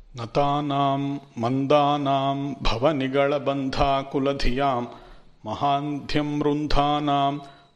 नतानां मन्दानां भवनिगळबन्धाकुलधियां महान्ध्यं रुन्धानाम्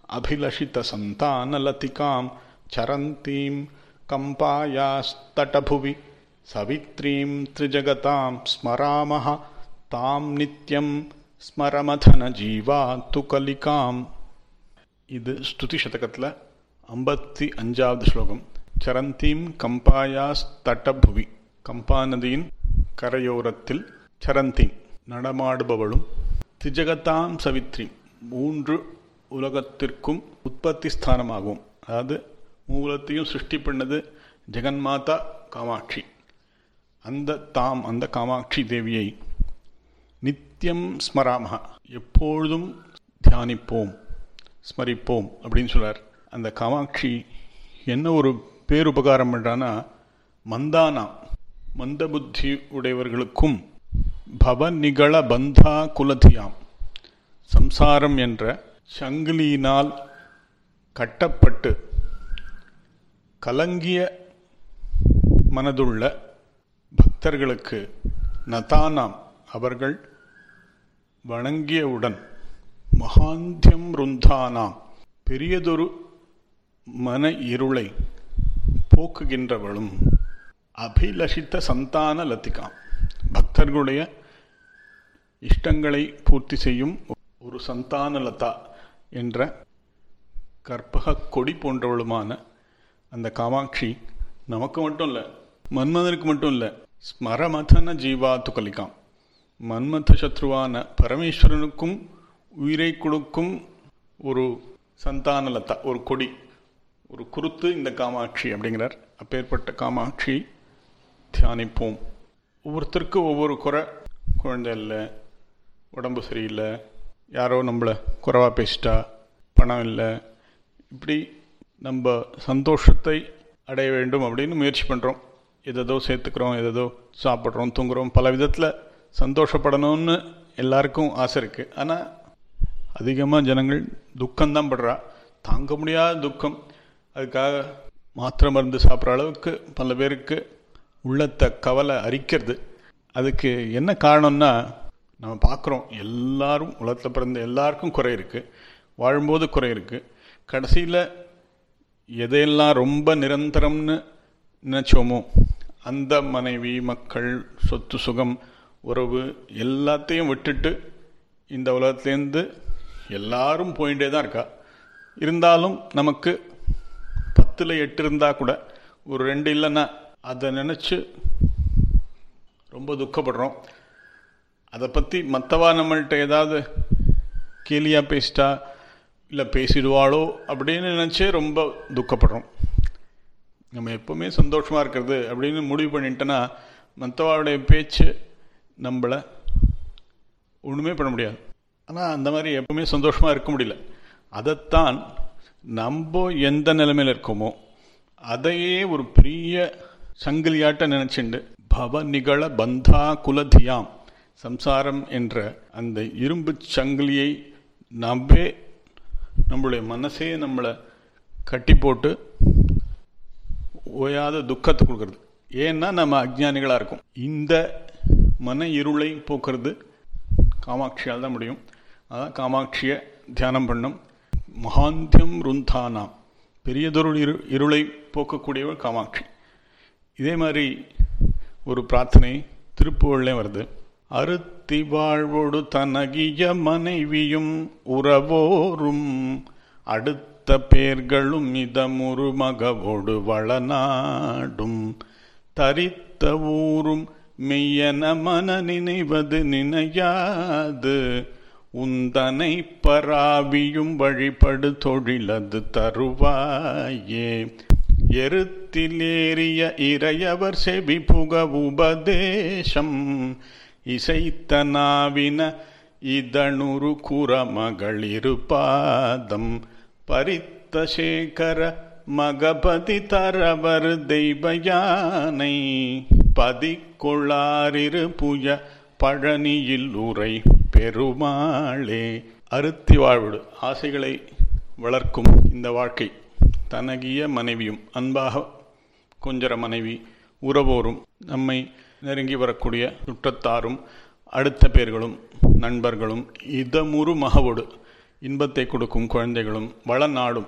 अभिलषितसन्तानलतिकां चरन्तीं कम्पायास्तटभुवि सवित्रीं त्रिजगतां स्मरामः तां नित्यं ஸ்மரமதனஜீவாத்து கலிகாம் இது ஸ்துதி சதகத்தில் ஐம்பத்தி அஞ்சாவது ஸ்லோகம் சரந்தீம் கம்பாயாஸ் தட்டபுவி கம்பா நதியின் கரையோரத்தில் சரந்தீம் நடமாடுபவளும் திஜகதாம் சவித்ரி மூன்று உலகத்திற்கும் உற்பத்தி ஸ்தானமாகும் அதாவது மூலத்தையும் சிருஷ்டி பண்ணது ஜெகன்மாதா காமாட்சி அந்த தாம் அந்த காமாட்சி தேவியை நித்தியம் ஸ்மராமஹா எப்பொழுதும் தியானிப்போம் ஸ்மரிப்போம் அப்படின்னு சொல்றார் அந்த காமாட்சி என்ன ஒரு பேருபகாரம் பண்ணுறான்னா மந்தானா மந்த புத்தி உடையவர்களுக்கும் பவநிகள பந்தா குலதியாம் சம்சாரம் என்ற சங்கிலியினால் கட்டப்பட்டு கலங்கிய மனதுள்ள பக்தர்களுக்கு நதானாம் அவர்கள் வணங்கியவுடன் மகாந்தியம் ருந்தானாம் பெரியதொரு மன இருளை போக்குகின்றவளும் அபிலஷித்த சந்தான லத்திகாம் பக்தர்களுடைய இஷ்டங்களை பூர்த்தி செய்யும் ஒரு சந்தான லதா என்ற கற்பக கொடி போன்றவளுமான அந்த காமாட்சி நமக்கு மட்டும் இல்லை மன்மதனுக்கு மட்டும் இல்லை ஸ்மரமதன ஜீவாத்து கலிகாம் மன்மத சத்ருவான பரமேஸ்வரனுக்கும் உயிரை கொடுக்கும் ஒரு சந்தானலதா ஒரு கொடி ஒரு குருத்து இந்த காமாட்சி அப்படிங்கிறார் அப்பேற்பட்ட காமாட்சி தியானிப்போம் ஒவ்வொருத்தருக்கு ஒவ்வொரு குறை குழந்தை இல்லை உடம்பு சரியில்லை யாரோ நம்மளை குறைவாக பேசிட்டா பணம் இல்லை இப்படி நம்ம சந்தோஷத்தை அடைய வேண்டும் அப்படின்னு முயற்சி பண்ணுறோம் எதோ சேர்த்துக்கிறோம் எதோ சாப்பிட்றோம் தூங்குறோம் பல விதத்தில் சந்தோஷப்படணும்னு எல்லாருக்கும் ஆசை இருக்குது ஆனால் அதிகமாக ஜனங்கள் துக்கம்தான் படுறா தாங்க முடியாத துக்கம் அதுக்காக மாத்திரை மருந்து சாப்பிட்ற அளவுக்கு பல பேருக்கு உள்ளத்தை கவலை அரிக்கிறது அதுக்கு என்ன காரணம்னா நம்ம பார்க்குறோம் எல்லாரும் உலகத்தில் பிறந்த எல்லாருக்கும் குறை இருக்குது வாழும்போது குறை இருக்குது கடைசியில் எதையெல்லாம் ரொம்ப நிரந்தரம்னு நினச்சோமோ அந்த மனைவி மக்கள் சொத்து சுகம் உறவு எல்லாத்தையும் விட்டுட்டு இந்த உலகத்துலேருந்து எல்லாரும் போயிட்டே தான் இருக்கா இருந்தாலும் நமக்கு பத்தில் எட்டு இருந்தால் கூட ஒரு ரெண்டு இல்லைன்னா அதை நினச்சி ரொம்ப துக்கப்படுறோம் அதை பற்றி மற்றவா நம்மள்கிட்ட ஏதாவது கேலியாக பேசிட்டா இல்லை பேசிடுவாளோ அப்படின்னு நினச்சே ரொம்ப துக்கப்படுறோம் நம்ம எப்போவுமே சந்தோஷமாக இருக்கிறது அப்படின்னு முடிவு பண்ணிட்டோன்னா மற்றவாளுடைய பேச்சு நம்மளை ஒன்றுமே பண்ண முடியாது ஆனால் அந்த மாதிரி எப்பவுமே சந்தோஷமாக இருக்க முடியல அதைத்தான் நம்ம எந்த நிலைமையில் இருக்கோமோ அதையே ஒரு பெரிய சங்கிலியாட்ட நினச்சிண்டு பவ நிகழ பந்தா குலதியாம் சம்சாரம் என்ற அந்த இரும்பு சங்கிலியை நம்பே நம்மளுடைய மனசே நம்மளை கட்டி போட்டு ஓயாத துக்கத்தை கொடுக்கறது ஏன்னா நம்ம அஜ்ஞானிகளாக இருக்கும் இந்த மன இருளை போக்குறது காமாட்சியால் தான் முடியும் அதான் காமாட்சியை தியானம் பண்ணும் மகாந்தியம் ருந்தானாம் பெரியதொரு இரு இருளை போக்கக்கூடியவள் காமாட்சி இதே மாதிரி ஒரு பிரார்த்தனை திருப்புகள்லேயும் வருது அறுத்தி வாழ்வோடு தனகிய மனைவியும் உறவோரும் அடுத்த பேர்களும் இதமுரு மகவோடு வளநாடும் தரித்த ஊரும் மெய்யன மன நினைவது நினையாது உந்தனை பராவியும் வழிபடு தொழிலது தருவாயே எருத்திலேறிய இறையவர் செவி புக உபதேசம் இசைத்தனாவின இதனுரு குறமகளிரு பாதம் பரித்த சேகர மகபதி தரவர் தெய்வ யானை பதிக்கொள்ளாரிரு புய பழனியில் உரை பெருமாளே அறுத்தி வாழ்விடு ஆசைகளை வளர்க்கும் இந்த வாழ்க்கை தனகிய மனைவியும் அன்பாக கொஞ்சர மனைவி உறவோரும் நம்மை நெருங்கி வரக்கூடிய சுற்றத்தாரும் அடுத்த பேர்களும் நண்பர்களும் இதமுறு மகவோடு இன்பத்தை கொடுக்கும் குழந்தைகளும் வளநாடும்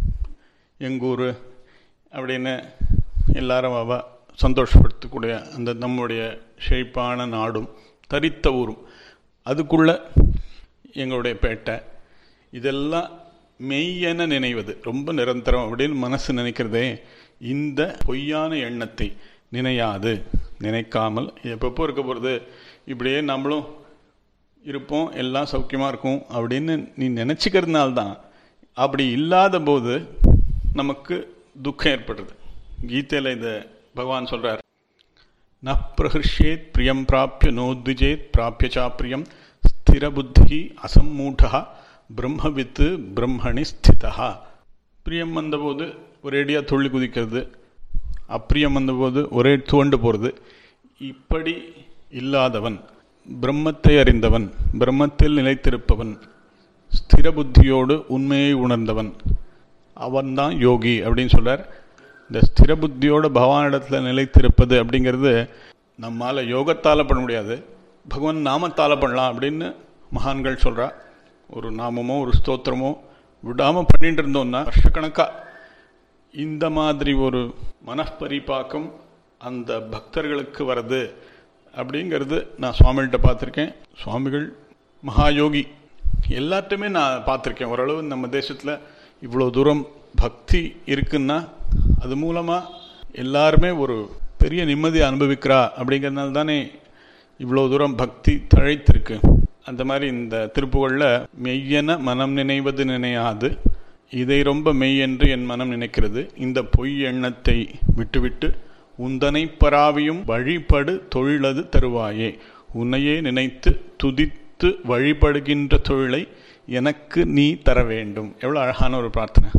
எங்கூர் அப்படின்னு எல்லாரும் அவ சந்தோஷப்படுத்தக்கூடிய அந்த நம்முடைய செழிப்பான நாடும் தரித்த ஊரும் அதுக்குள்ள எங்களுடைய பேட்டை இதெல்லாம் மெய்யென நினைவது ரொம்ப நிரந்தரம் அப்படின்னு மனசு நினைக்கிறதே இந்த பொய்யான எண்ணத்தை நினையாது நினைக்காமல் எப்பப்போ இருக்க போகிறது இப்படியே நம்மளும் இருப்போம் எல்லாம் சௌக்கியமாக இருக்கும் அப்படின்னு நீ நினச்சிக்கிறதுனால தான் அப்படி இல்லாத போது நமக்கு துக்கம் ஏற்படுறது கீதையில் இதை பகவான் சொல்கிறார் ந பிரஹிருஷ்யேத் பிரியம் பிராப்பிய நோத்விஜேத் பிராப்பிய சாப்பிரியம் ஸ்திரபுத்தி அசம்மூடா பிரம்மவித்து பிரம்மணி ஸ்திதா பிரியம் வந்தபோது ஒரேடியாக துள்ளி குதிக்கிறது அப்பிரியம் வந்தபோது ஒரே துவண்டு போகிறது இப்படி இல்லாதவன் பிரம்மத்தை அறிந்தவன் பிரம்மத்தில் நிலைத்திருப்பவன் ஸ்திர புத்தியோடு உண்மையை உணர்ந்தவன் அவன்தான் யோகி அப்படின்னு சொல்கிறார் இந்த ஸ்திர புத்தியோடு பகவானிடத்தில் நிலைத்திருப்பது அப்படிங்கிறது நம்மால் யோகத்தால் பண்ண முடியாது பகவான் நாமத்தால் பண்ணலாம் அப்படின்னு மகான்கள் சொல்கிறா ஒரு நாமமோ ஒரு ஸ்தோத்திரமோ விடாமல் பண்ணிட்டு இருந்தோம்னா வருஷக்கணக்காக இந்த மாதிரி ஒரு மனப்பரிபாக்கம் அந்த பக்தர்களுக்கு வருது அப்படிங்கிறது நான் சுவாமிகிட்ட பார்த்துருக்கேன் சுவாமிகள் மகாயோகி எல்லாத்தையுமே நான் பார்த்துருக்கேன் ஓரளவு நம்ம தேசத்தில் இவ்வளோ தூரம் பக்தி இருக்குன்னா அது மூலமாக எல்லாருமே ஒரு பெரிய நிம்மதியை அனுபவிக்கிறா அப்படிங்கிறதுனால தானே இவ்வளோ தூரம் பக்தி தழைத்திருக்கு அந்த மாதிரி இந்த திருப்புகளில் மெய்யென மனம் நினைவது நினையாது இதை ரொம்ப மெய் என்று என் மனம் நினைக்கிறது இந்த பொய் எண்ணத்தை விட்டுவிட்டு உந்தனை பராவியும் வழிபடு தொழிலது தருவாயே உன்னையே நினைத்து துதித்து வழிபடுகின்ற தொழிலை எனக்கு நீ தர வேண்டும் எவ்வளோ அழகான ஒரு பிரார்த்தனை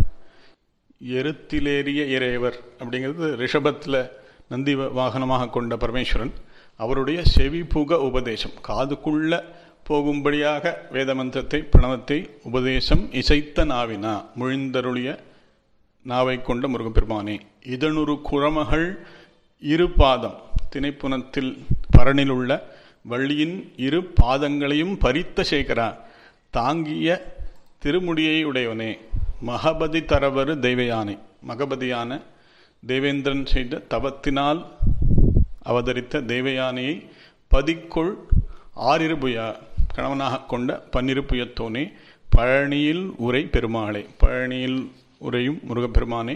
எருத்திலேறிய இறைவர் அப்படிங்கிறது ரிஷபத்தில் நந்தி வாகனமாக கொண்ட பரமேஸ்வரன் அவருடைய செவிபுக உபதேசம் காதுக்குள்ள போகும்படியாக வேத மந்திரத்தை பிரணவத்தை உபதேசம் இசைத்த நாவினா முழிந்தருளிய நாவை கொண்ட முருகப்பெருமானே இதனுரு குரமகள் இரு பாதம் திணைப்புணத்தில் பரனில் உள்ள வள்ளியின் இரு பாதங்களையும் பறித்த சேகரா தாங்கிய திருமுடியை உடையவனே மகபதி தரவரு தெய்வயானை மகபதியான தேவேந்திரன் செய்த தவத்தினால் அவதரித்த தேவயானையை பதிக்குள் ஆறிருபுயா கணவனாக கொண்ட பன்னிருப்புயத்தோனே பழனியில் உரை பெருமாளே பழனியில் உரையும் முருகப்பெருமானே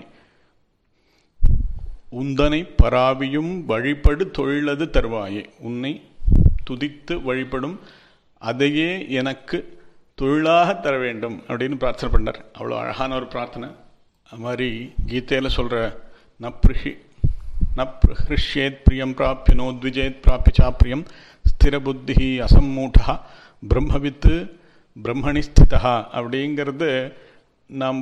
உந்தனை பராவியும் வழிபடு தொழிலது தருவாயே உன்னை துதித்து வழிபடும் அதையே எனக்கு தொழிலாக தர வேண்டும் அப்படின்னு பிரார்த்தனை பண்ணார் அவ்வளோ அழகான ஒரு பிரார்த்தனை அது மாதிரி கீதையில் சொல்கிற நப்ரிஷி நப்ரிஷ்யேத் பிரியம் பிராப்பிய நோத்விஜேத் பிராப்பிய சாப்பிரியம் ஸ்திரபுத்தி அசம்மூட்டா பிரம்மவித்து பிரம்மணி ஸ்திதா அப்படிங்கிறது நாம்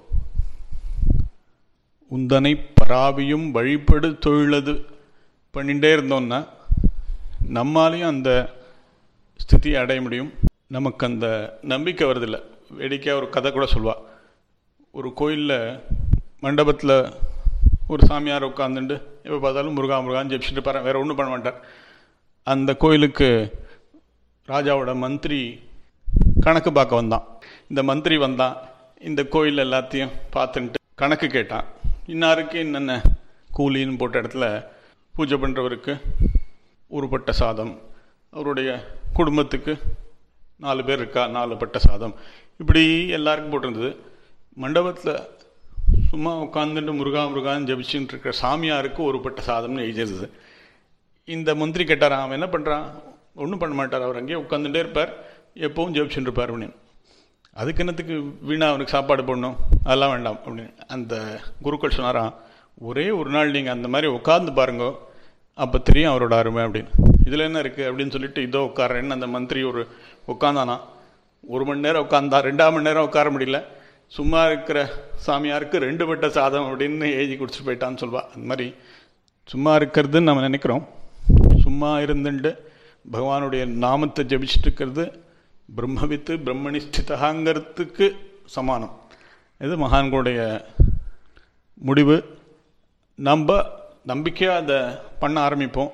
உந்தனை பராவியும் வழிபடு தொழிலது பண்ணிகிட்டே இருந்தோம்னா நம்மாலையும் அந்த ஸ்திதியை அடைய முடியும் நமக்கு அந்த நம்பிக்கை வருதில்லை வேடிக்கையாக ஒரு கதை கூட சொல்லுவாள் ஒரு கோயிலில் மண்டபத்தில் ஒரு சாமியார் உட்காந்துட்டு எப்போ பார்த்தாலும் முருகா முருகான்னு ஜெபிச்சுட்டு பாரு வேறு ஒன்றும் பண்ண மாட்டார் அந்த கோயிலுக்கு ராஜாவோட மந்திரி கணக்கு பார்க்க வந்தான் இந்த மந்திரி வந்தான் இந்த கோயில் எல்லாத்தையும் பார்த்துன்ட்டு கணக்கு கேட்டான் இன்னாருக்கு என்னென்ன கூலின்னு போட்ட இடத்துல பூஜை பண்ணுறவருக்கு உருப்பட்ட சாதம் அவருடைய குடும்பத்துக்கு நாலு பேர் இருக்கா நாலு பட்ட சாதம் இப்படி எல்லாருக்கும் போட்டிருந்தது மண்டபத்தில் சும்மா உட்காந்துட்டு முருகா முருகான்னு ஜபிச்சுட்டு இருக்கிற சாமியாருக்கு ஒரு பட்ட சாதம்னு எழுதிருந்தது இந்த மந்திரி கேட்டார் அவன் என்ன பண்ணுறான் ஒன்றும் பண்ண மாட்டார் அவர் அங்கேயே உட்காந்துட்டே இருப்பார் எப்பவும் ஜெபிச்சுட்டு இருப்பார் அப்படின்னு அதுக்கு என்னத்துக்கு வீணா அவனுக்கு சாப்பாடு போடணும் அதெல்லாம் வேண்டாம் அப்படின்னு அந்த குருக்கள் சொன்னாராம் ஒரே ஒரு நாள் நீங்கள் அந்த மாதிரி உட்காந்து பாருங்க அப்போ தெரியும் அவரோட அருமை அப்படின்னு இதில் என்ன இருக்குது அப்படின்னு சொல்லிட்டு இதோ உட்காரேன்னு அந்த மந்திரி ஒரு உட்காந்தானா ஒரு மணி நேரம் உட்காந்தா ரெண்டாம் மணி நேரம் உட்கார முடியல சும்மா இருக்கிற சாமியாருக்கு ரெண்டு பட்ட சாதம் அப்படின்னு எழுதி குடிச்சிட்டு போயிட்டான்னு சொல்வா அந்த மாதிரி சும்மா இருக்கிறதுன்னு நம்ம நினைக்கிறோம் சும்மா இருந்துட்டு பகவானுடைய நாமத்தை ஜபிச்சுட்டு இருக்கிறது பிரம்மவித்து பிரம்மனிஷ்டிதகாங்கிறதுக்கு சமானம் இது மகான்களுடைய முடிவு நம்ம நம்பிக்கையாக அதை பண்ண ஆரம்பிப்போம்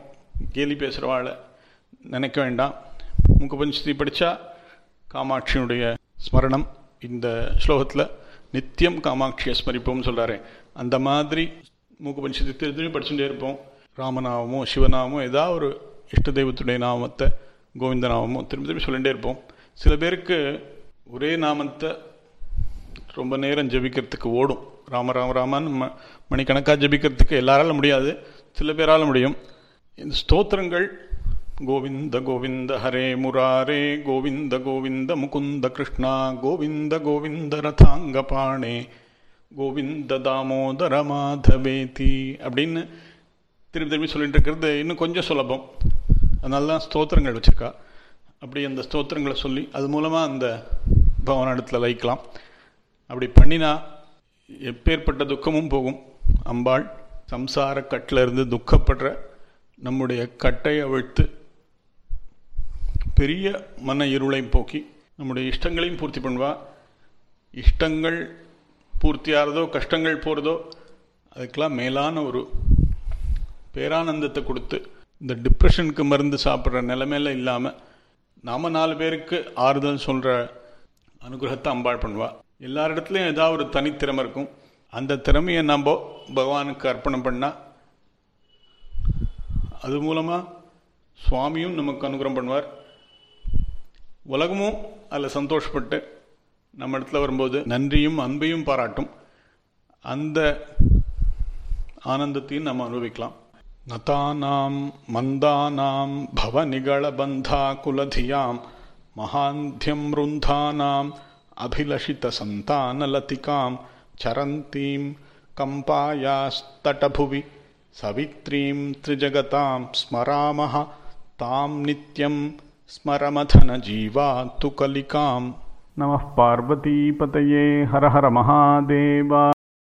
கேலி பேசுகிறவாளை நினைக்க வேண்டாம் முகபஞ்சதி படித்தா காமாட்சியினுடைய ஸ்மரணம் இந்த ஸ்லோகத்தில் நித்தியம் காமாட்சியை ஸ்மரிப்போம்னு சொல்கிறாரு அந்த மாதிரி மூக்குபஞ்சதி திருப்பி திரும்பி படிச்சுட்டே இருப்போம் ராமநாமமோ சிவநாமமோ ஏதாவது ஒரு இஷ்ட தெய்வத்துடைய நாமத்தை கோவிந்த நாமமோ திரும்பி திரும்பி சொல்லிகிட்டே இருப்போம் சில பேருக்கு ஒரே நாமத்தை ரொம்ப நேரம் ஜபிக்கிறதுக்கு ஓடும் ராம ராம ராமன் ம மணிக்கணக்காக ஜபிக்கிறதுக்கு எல்லாராலும் முடியாது சில பேரால் முடியும் இந்த ஸ்தோத்திரங்கள் கோவிந்த கோவிந்த ஹரே முராரே கோவிந்த கோவிந்த முகுந்த கிருஷ்ணா கோவிந்த கோவிந்த ரதாங்க பாணே கோவிந்த தாமோதர மாதவேதி அப்படின்னு திரும்பி திரும்பி சொல்லிட்டு இருக்கிறது இன்னும் கொஞ்சம் சுலபம் அதனால தான் ஸ்தோத்திரங்கள் வச்சுருக்கா அப்படி அந்த ஸ்தோத்திரங்களை சொல்லி அது மூலமாக அந்த பவனிடத்தில் லைக்கலாம் அப்படி பண்ணினா எப்பேற்பட்ட துக்கமும் போகும் அம்பாள் சம்சார கட்டில் இருந்து துக்கப்படுற நம்முடைய கட்டை அவிழ்த்து பெரிய மன இருளை போக்கி நம்முடைய இஷ்டங்களையும் பூர்த்தி பண்ணுவா இஷ்டங்கள் பூர்த்தியாகிறதோ கஷ்டங்கள் போகிறதோ அதுக்கெல்லாம் மேலான ஒரு பேரானந்தத்தை கொடுத்து இந்த டிப்ரெஷனுக்கு மருந்து சாப்பிட்ற நிலைமையில இல்லாமல் நாம் நாலு பேருக்கு ஆறுதல் சொல்கிற அனுகிரகத்தை அம்பாள் பண்ணுவா எல்லாரிடத்துலையும் ஏதாவது ஒரு தனித்திறமை இருக்கும் அந்த திறமையை நம்ம பகவானுக்கு அர்ப்பணம் பண்ணால் அது மூலமாக சுவாமியும் நமக்கு அனுகிரகம் பண்ணுவார் உலகமும் அதில் சந்தோஷப்பட்டு நம்ம இடத்துல வரும்போது நன்றியும் அன்பையும் பாராட்டும் அந்த ஆனந்தத்தையும் நம்ம அனுபவிக்கலாம் நதானாம் மந்தானாம் பவநிகளபந்தா குலதியாம் மகாந்தியம் ருந்தானாம் அபிலஷித சந்தானலதிகாம் சரந்தீம் கம்பாயாஸ்தடபுவி சவித்ரீம் திரிஜகதாம் ஸ்மராமஹ தாம் நித்யம் ஸ்மரமதன ஜீவா து கலிகாம் நம பார்வதீபதையே ஹர ஹர மகாதேவா